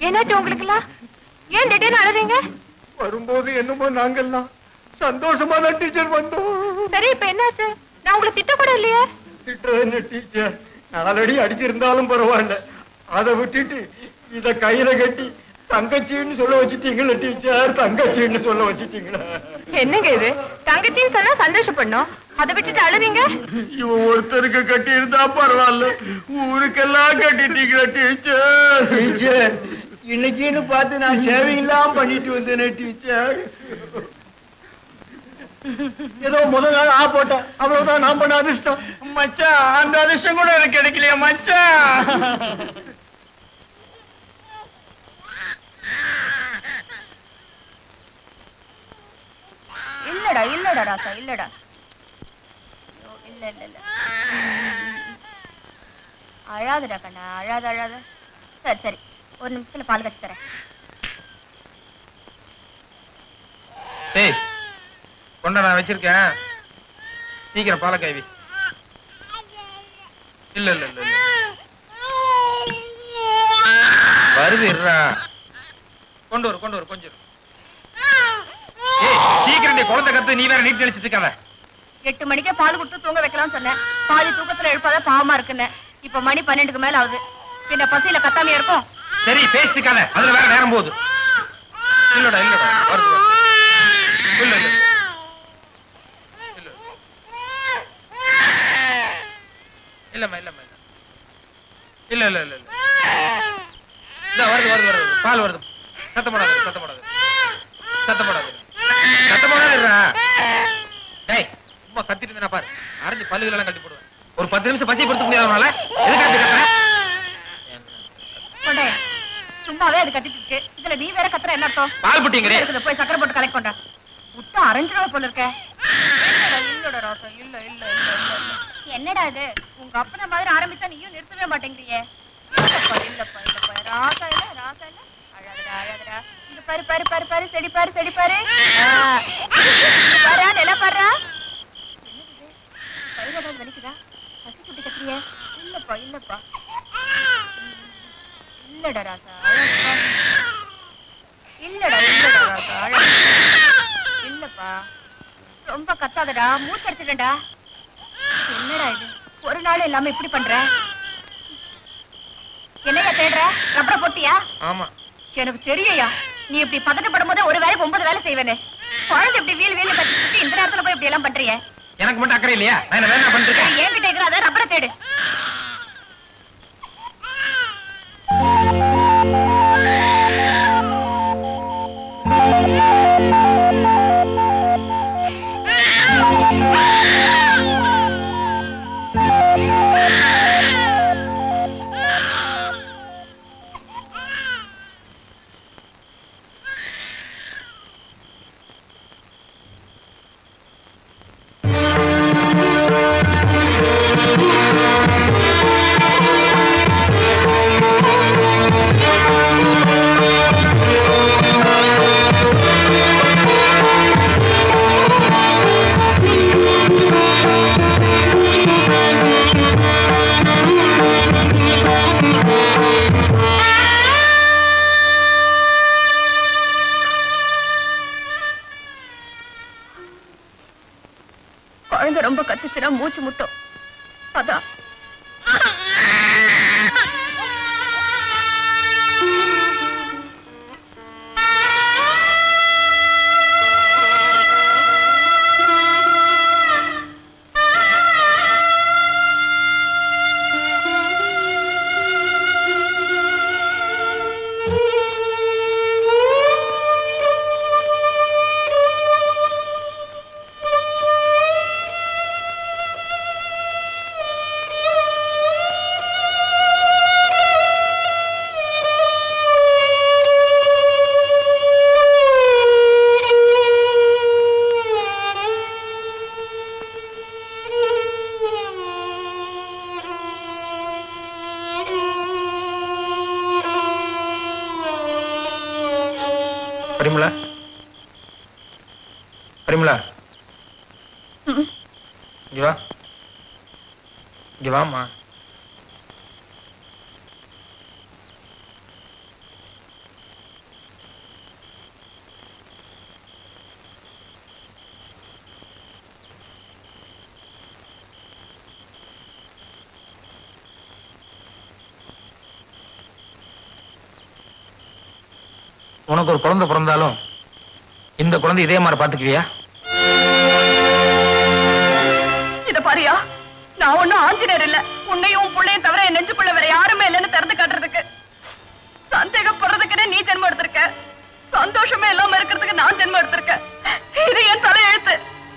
என்னாச்சு உங்களுக்குலாம் ஏன் திடீர்னு அழுறீங்க வரும்போது என்னமோ நாங்கெல்லாம் சந்தோஷமா தான் டீச்சர் வந்தோம் சரி இப்ப என்னாச்சு நான் உங்களை திட்ட கூட இல்லையே திட்டுறது என்ன டீச்சர் நாலடி அடிச்சிருந்தாலும் பரவாயில்ல அதை விட்டுட்டு இத கையில கட்டி தங்கச்சின்னு சொல்ல வச்சுட்டீங்களா டீச்சர் தங்கச்சின்னு சொல்ல வச்சுட்டீங்களா என்னங்க இது தங்கச்சின்னு சொன்னா சந்தோஷப்படணும் அதை விட்டுட்டு அழுவீங்க இவன் ஒருத்தருக்கு கட்டி இருந்தா பரவாயில்ல ஊருக்கெல்லாம் கட்டிட்டீங்களா டீச்சர் டீச்சர் இன்னைக்குன்னு பார்த்து நான் சேவிங் எல்லாம் பண்ணிட்டு வந்தேனே டீச்சர் ஏதோ முதல் நாள் ஆ போட்டேன் அவ்வளவுதான் நான் பண்ண அதிர்ஷ்டம் மச்சான் அந்த அதிர்ஷ்டம் கூட எனக்கு கிடைக்கலையா மச்சான் இல்லடா இல்லடா ராசா இல்லடா ஐயோ, இல்ல இல்ல இல்ல அழாதடா கண்ணா அழாத அழாத சரி சரி ஒரு நிமிஷத்துல பால் கட்டி தரேன் ஏய் கொண்ட நான் வச்சிருக்கேன் சீக்கிரம் பாலை கைவி இல்ல இல்ல இல்ல இல்ல வருது இருடா கொண்டு வரு கொண்டு வரு கொஞ்சம் இரு. ஏய் சீக்கிரம் நீ குழந்தை கத்து நீ வேற நீட் தெளிச்சிட்டு இருக்காத எட்டு மணிக்கே பால் கொடுத்து தூங்க வைக்கலாம்னு சொன்னேன் பாதி தூக்கத்துல எழுப்பாத பாவமா இருக்குன்னு இப்ப மணி பன்னெண்டுக்கு மேல ஆகுது பின்ன பசியில கத்தாமையா இருக்கும் சரி பேசிட்டு இருக்காத அதுல வேற நேரம் போகுது இல்லடா இல்லடா வருது வருது. இல்ல இல்ல இல்ல இல்லம்மா இல்லம்மா இல்ல இல்ல இல்ல இல்ல இல்ல இல்ல வருது வருது வருது பால் வருது சத்தம் போடாது சத்தம் போடாது சத்தம் போடாது சத்தம் போடாதுடா டேய் சும்மா கத்திட்டு இருந்தா பாரு அரைஞ்சு பல்லுகள் எல்லாம் கட்டி போடுவேன் ஒரு பத்து நிமிஷம் பசி கொடுத்துக்க முடியாதவனால எதுக்கு அப்படி கத்துற கொண்டே சும்மாவே அது கத்திட்டு இருக்கு இதுல நீ வேற கத்துற என்ன அர்த்தம் பால் புட்டிங்கிறே இருக்குது போய் சக்கரை போட்டு கலெக்ட் கொண்டா விட்டா அரைஞ்சிரவ போல இருக்க இல்லடா, இல்லடா ராசா இல்ல இல்ல இல்ல இல்ல இல்ல. என்னடா இது உங்க அப்பன மாதிரி ஆரம்பிச்சா நீயும் நிறுத்தவே மாட்டேங்கிறியே இல்லப்பா இல்லப்பா இல்லப்பா ராசா இல்ல ராசா இல்ல அழாதடா அழாதடா இங்க பாரு பாரு பாரு பாரு செடி பாரு செடி பாரு ஆ. இங்க பாரு நில பாரு பயிர் ஏதாவது வலிக்குதா பசி சுட்டி கத்துறிய இல்லப்பா இல்லப்பா இல்லடா ராசா அழகப்பா இல்லடா இல்லடா ராசா அழகா இல்லப்பா ரொம்ப கத்தாதடா மூச்சடிச்சிடடா என்னடா இது ஒரு நாள் இல்லாம இப்படி பண்ற என்னையா தேடுற ரப்பர போட்டியா ஆமா எனக்கு தெரியும்யா நீ இப்படி பதட்டப்படும் போது ஒரு வேலைக்கு ஒன்பது வேலை செய்வேனே குழந்தை இப்படி வீல் வீல் கட்டிட்டு இந்த நேரத்துல போய் இப்படி எல்லாம் பண்றியே எனக்கு மட்டும் அக்கறை இல்லையா நான் என்ன வேணா பண்ணிருக்கேன் ஏன் கிட்ட இருக்கிற அதை ரப்பர தேடு குழந்தை ரொம்ப கத்துச்சுன்னா மூச்சு முட்டும் அதான் பரிமளா பரிமளா இங்க வா இங்க வாம்மா உனக்கு ஒரு குழந்தை பிறந்தாலும் இந்த குழந்தை இதே மாதிரி பாத்துக்குவியா இத பாரியா நான் ஒண்ணும் ஆஞ்சநேயர் இல்ல உன்னையும் உன் புள்ளையும் தவிர என் நெஞ்சுக்குள்ள வேற யாருமே இல்லைன்னு திறந்து காட்டுறதுக்கு சந்தேகப்படுறதுக்குன்னு நீ ஜென்மம் எடுத்திருக்க சந்தோஷமே இல்லாம இருக்கிறதுக்கு நான் ஜென்மம் எடுத்திருக்கேன் இது என் தலையெழுத்து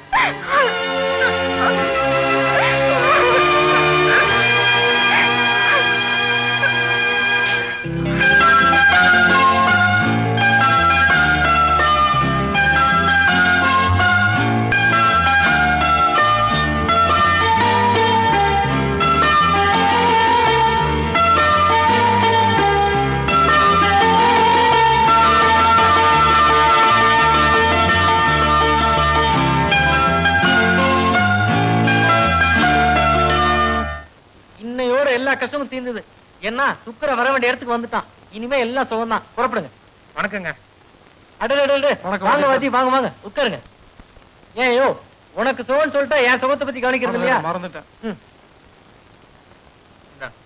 இன்னையோட எல்லா கஷ்டமும் தீர்ந்தது என்ன சுக்கர வர வேண்டிய இடத்துக்கு வந்துட்டான் இனிமே எல்லாம் சுகம் தான் புறப்படுங்க வணக்கங்க அடடே வணக்கம், வாங்க வணக்கம். வாஜி வாங்க வாங்க உட்காருங்க ஏன் யோ உனக்கு சுகம்னு சொல்லிட்டா என் சுகத்தை பத்தி கவனிக்கிறது இல்லையா மறந்துட்டேன் ம். இந்தா.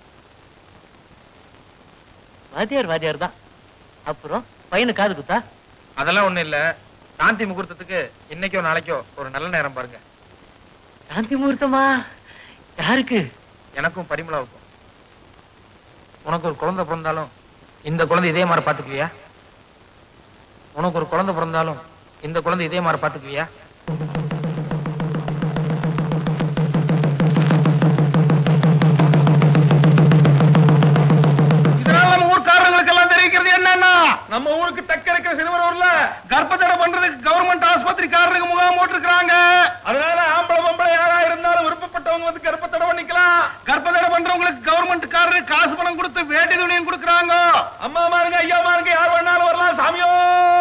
வாத்தியார் வாத்தியார் தான் அப்புறம் பையனு காது குத்தா அதெல்லாம் ஒண்ணு இல்ல சாந்தி முகூர்த்தத்துக்கு இன்னைக்கோ நாளைக்கோ ஒரு நல்ல நேரம் பாருங்க சாந்தி முகூர்த்தமா யாருக்கு எனக்கும் பரிமளாவுக்கும் உனக்கு ஒரு குழந்தை பிறந்தாலும் இந்த குழந்தை இதே மாதிரி பாத்துக்குவியா உனக்கு ஒரு குழந்தை பிறந்தாலும் இந்த குழந்தை இதே மாதிரி பாத்துக்குவியா இதனால நம்ம ஊர்க்காரங்களுக்கு எல்லாம் தெரிவிக்கிறது என்னன்னா நம்ம ஊருக்கு தக்க இருக்கிற சிறுவரூர்ல கர்ப்பத்தடை பண்றதுக்கு கவர்மெண்ட் ஆஸ்பத்திரிக்காரருக்கு முகாம் போட்டிருக்காங்க அதனால ஆம்பளை பொம்பளை யாரா இருந்தாலும் விருப்பப்பட்டவங்க வந்து கர்ப்பத்தடை பண்ணிக்கலாம் கர்ப்பத்தடை பண்றவங்களுக்கு கவர்மெண்ட் காரரு காசு பணம் கொடுத்து வேட்டி துணியும் கொடுக்குறாங்க அம்மா மாருங்க ஐயா மாருங்க யார் வேணாலும் வரலாம் சாமியோ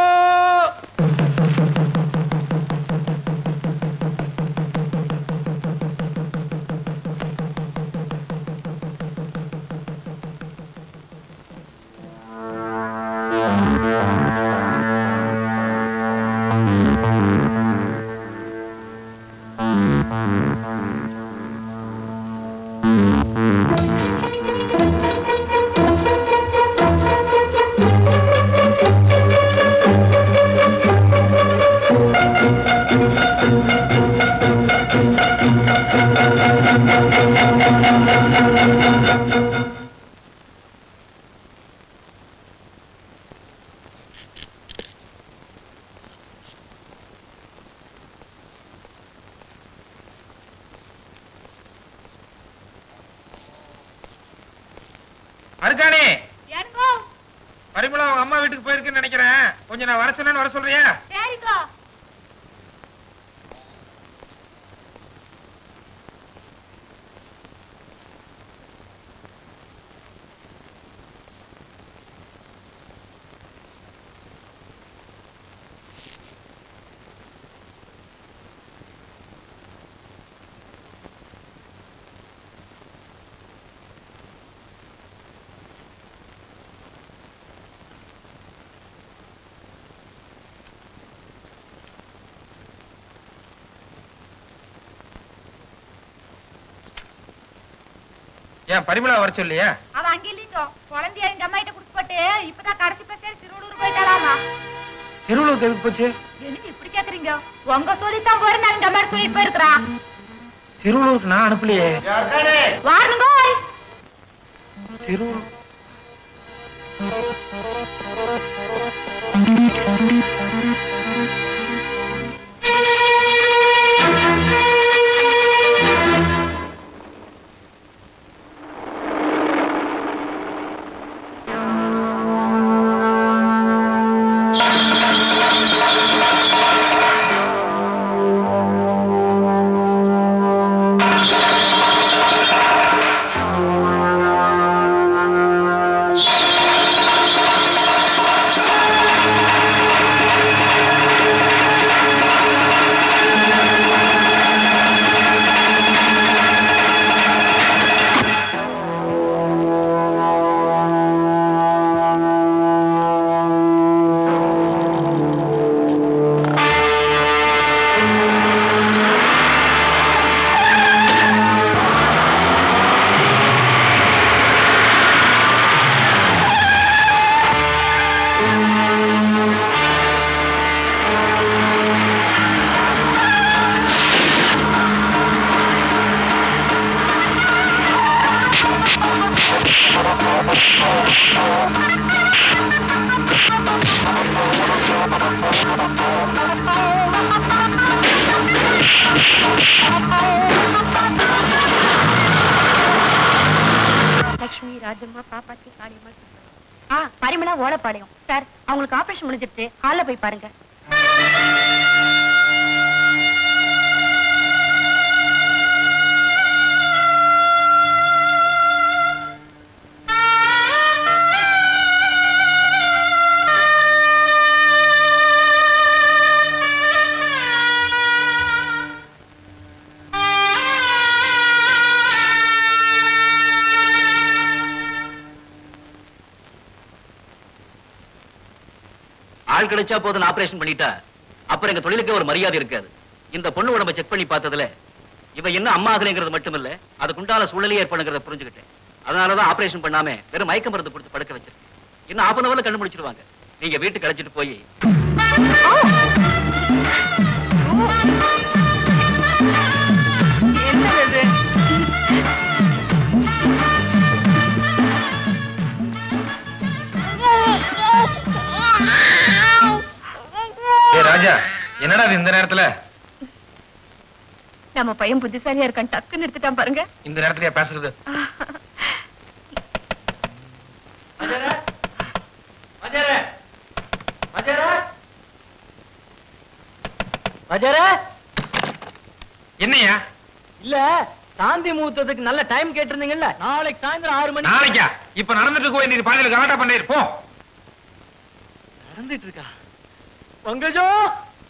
அருக்காணி ஏனுங்கோ பரிமளா அவங்க அம்மா வீட்டுக்கு போயிருக்குன்னு நினைக்கிறேன் கொஞ்சம் நான் வர சொன்னேன்னு வர சொல்றியா சரிங்கோ ஏன் பரிமளா வர சொல்லியா அவ அங்க இல்லீங்க குழந்தைய எங்க அம்மா கிட்ட கொடுத்துப்பட்டு இப்பதான் கடைசி பஸ் திருவள்ளூர் போயிட்டாளாமா திருவள்ளூருக்கு எதுக்கு போச்சு என்னங்க இப்படி கேக்குறீங்க உங்க சொல்லித்தான் போறேன் நான் எங்க அம்மா சொல்லிட்டு போயிருக்கிறா திருவள்ளூருக்கு நான் அனுப்பலையே வாருங்க திருவள்ளூர் ஆ லட்சுமி ராஜம்மா பாப்பாத்தி காளியம்மா ஆ பரிமளா ஓலப்பாளையம் சார் அவங்களுக்கு ஆபரேஷன் முடிஞ்சிருச்சு ஹால்ல போய் பாருங்க ஆள் கிடைச்சா போதும் ஆபரேஷன் பண்ணிட்டா அப்புறம் எங்க தொழிலுக்கே ஒரு மரியாதை இருக்காது இந்த பொண்ணு உடம்ப செக் பண்ணி பார்த்ததுல இவ என்ன அம்மா ஆகலைங்கிறது மட்டும் இல்ல அதுக்குண்டான சூழலே ஏற்படுங்கிறத புரிஞ்சுக்கிட்டேன் அதனாலதான் ஆபரேஷன் பண்ணாம வெறும் மயக்க மருந்து கொடுத்து படுக்க வச்சிருக்கேன் இன்னும் ஆஃப் அன் கண்டு முடிச்சிருவாங்க நீங்க வீட்டுக்கு அழைச்சிட்டு போய் என்னது ஏ ராஜா என்னடா இது இந்த நேரத்துல நம்ம பையன் புத்திசாலியா இருக்கான் டக்குன்னு எடுத்துட்டான் பாருங்க இந்த நேரத்துலயா பேசுறது வஜர என்னையா இல்ல சாந்தி முகூர்த்தத்துக்கு நல்ல டைம் கேட்டிருந்தீங்கல்ல நாளைக்கு சாயந்தரம் ஆறு மணி நாளைக்கா இப்ப நடந்துட்டு இருக்க வேண்டிய பாதையில கலாட்டா பண்ணி போ நடந்துட்டு இருக்கா பங்கஜம்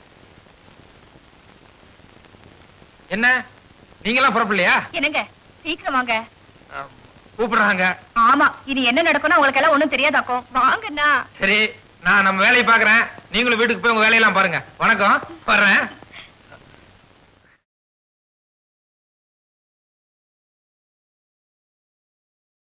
என்ன நீங்களாம் புறப்படலையா என்னங்க சீக்கிரம் வாங்க அஹ், கூப்பிடுறாங்க ஆமா இனி என்ன நடக்கும்னு உங்களுக்கு எல்லாம் ஒண்ணும் தெரியாதாக்கும் வாங்கண்ணா சரி நான் நம்ம வேலையை பாக்குறேன் நீங்களும் வீட்டுக்கு போய் உங்க வேலையெல்லாம் பாருங்க வணக்கம் வர்றேன்